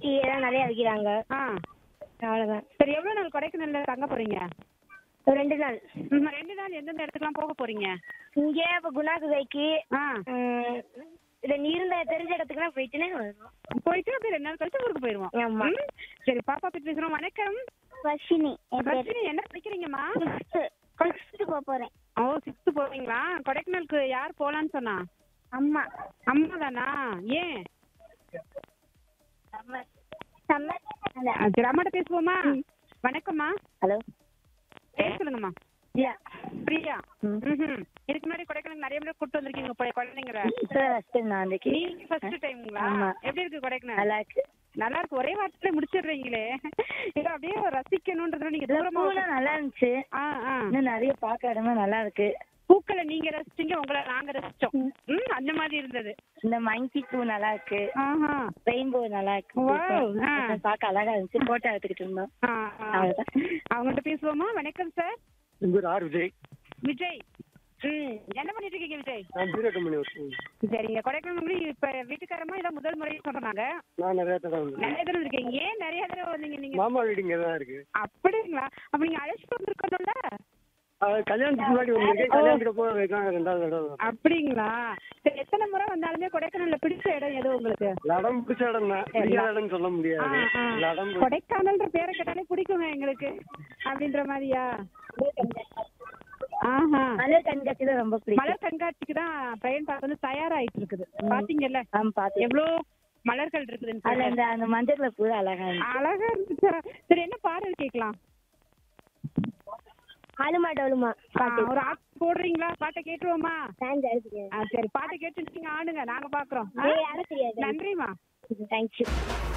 Tea எல்லாம் நிறைய விற்கிறாங்க ஆ அவ்வளோதான் சரி எவ்வளோ நாள் கொடைக்கானல்ல தங்க போறீங்க ஒரு ரெண்டு நாள் ம், ரெண்டு நாள் எந்தெந்த இடத்துக்குலாம் போக போறீங்க இங்கே இப்போ குணா குகைக்கு ஆ இது நீ இருந்த தெரிஞ்ச இடத்துக்குலாம் போயிட்டுனே வருவோம் போயிட்டு அப்படியே ரெண்டு நாள் கழிச்சு ஊருக்கு போயிருவோம் ஆமா. ம், சரி பாப்பா கிட்ட பேசுறோம் வணக்கம் வர்ஷினி ரஜினி என்ன படிக்கிறீங்கம்மா ஃபஸ்ட்டு போக போகிறேன் ஓ சிக்ஸ்த் போவீங்களா கொடைக்கானலுக்கு யார் போலான்னு சொன்னா அம்மா அம்மா தானா ஏன் சம்மர் சம்மர் ஆ, சரி அம்மாட்ட பேசுவோமா வணக்கம்மா ஹலோ பேர் சொல்லுங்கம்மா இல்ல பிரியா ம். ம்ஹும். இதுக்கு முன்னாடி கொடைக்கானல் நிறைய முறை கூட்டு வந்திருக்கீங்க போய் குழந்தைங்கள இப்போ ஃபஸ்ட்டு நான் வந்துக்கு நீங்க ஃபர்ஸ்ட் டைம்ங்களா ஆமா. எப்படி இருக்கு கொடைக்கானல் நல்லா இருக்கு நல்லா இருக்கு ஒரே வாரத்துல முடிச்சிடுறீங்களே ஏதோ அப்படியே ரசிக்கணும்ன்றதுல நீங்க இந்த தூரமா பூலாம் நல்லா இருந்துச்சு ஆ ஆ இன்னும் நிறைய பார்க்க இடமா நல்லா இருக்கு பூக்களை நீங்க ரசிச்சீங்க உங்களை நாங்க ரசிச்சோம் ம் அந்த மாதிரி இருந்தது இந்த மங்கி பூ நல்லா இருக்கு ஆஹா ரெயின்போ நல்லா இருக்கு Wow, ஆ. பார்க்க அழகா இருந்துச்சு போட்டோ எடுத்துக்கிட்டு இருந்தோம் ஆ, ஆ. அவ்வளவுதான். அவங்கள்ட்ட பேசுவோமா வணக்கம் சார் என் பேர் ஆர் விஜய் விஜய் ம் என்ன பண்ணிட்டு இருக்கீங்க விஜய் நான் பீரோ கம்பெனி ஒர்க் சரிங்க கொடைக்கானல் இப்ப வீட்டுக்காரமா இதான் முதல் முறை சொல்றாங்க நான் நிறைய தடவை வந்தேன் நிறைய தடவை இருக்கீங்க ஏன் நிறைய தடவை வந்தீங்க நீங்க மாமா வீடு இங்கே தான் இருக்கு அப்படிங்களா அப்ப நீங்க அழைச்சிட்டு வந்திருக்கணும்ல அது கல்யாணத்துக்கு முன்னாடி வந்திருக்கேன் கல்யாணத்துக்கு அப்புறம் இருக்கான் ரெண்டாவது தடவை வரேன். அப்படிங்களா சரி எத்தனை முறை வந்தாலுமே கொடைக்கானல்ல பிடிச்ச இடம் எது உங்களுக்கு இடம் பிடிச்ச இடம் தான் பிடிக்காத இடம்னு சொல்ல ஆ, முடியாது ஆ. இடம் கொடைக்கானல்ன்ற பேரை கேட்டாலே பிடிக்குங்க எங்களுக்கு அப்படின்ற மாதிரியா ஆஹா மலர் கண்காட்சி தான் ரொம்ப பிடிக்கும் மலர் கண்காட்சிக்கு தான் பையன் பார்க்க வந்து தயாராயிட்டு இருக்குது பாத்தீங்கல்ல ஆமா பார்த்தேன் எவ்வளோ மலர்கள் இருக்குதுன்னு அதுல சொல்லிட்டு. இந்த அந்த மஞ்சள் கலர் பூ அழகா இருந்துச்சு அழகா இருந்துச்சா சரி என்ன பாடல் கேட்கலாம் ஆளுமா டோலுமா ஆ, ஒரு ஆட் போடுறீங்களா பாட்டை கேட்டுருவோமா ஃபேன் அழுதுங்க ஆ, சரி பாட்டை கேட்டு நீங்க ஆடுங்க நாங்க பாக்குறோம் ஆ? ஏய், யாரும் தெரியாது நன்றிமா தேங்க்யூ